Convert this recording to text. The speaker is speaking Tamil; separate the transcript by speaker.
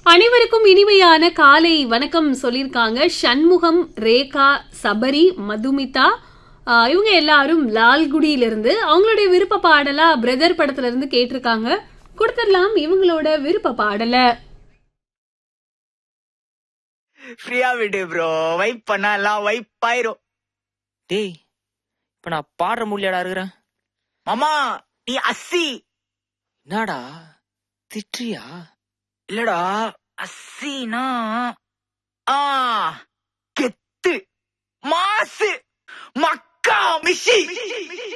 Speaker 1: அனைவருக்கும் இனிமையான காலை வணக்கம் சொல்லியிருக்காங்க சண்முகம் ரேகா சபரி மதுமிதா ஆ, இவங்க எல்லாரும் லால்குடியிலிருந்து அவங்களுடைய விருப்ப பாடலா பிரதர் படத்துல இருந்து கேட்டிருக்காங்க கொடுத்துடலாம் இவங்களோட விருப்ப பாடல
Speaker 2: ஃப்ரீயா விடு ப்ரோ வைப் பண்ணா எல்லாம் வைப் ஆயிரும்
Speaker 3: டேய் இப்ப நான் பாடுற முடியாடா இருக்கிறேன்
Speaker 2: மாமா நீ அஸ்ஸி
Speaker 3: என்னடா திட்டுறியா
Speaker 2: இல்லடா அஸ்ஸினா ஆ கெத்து மாசு மக்கா மிஷி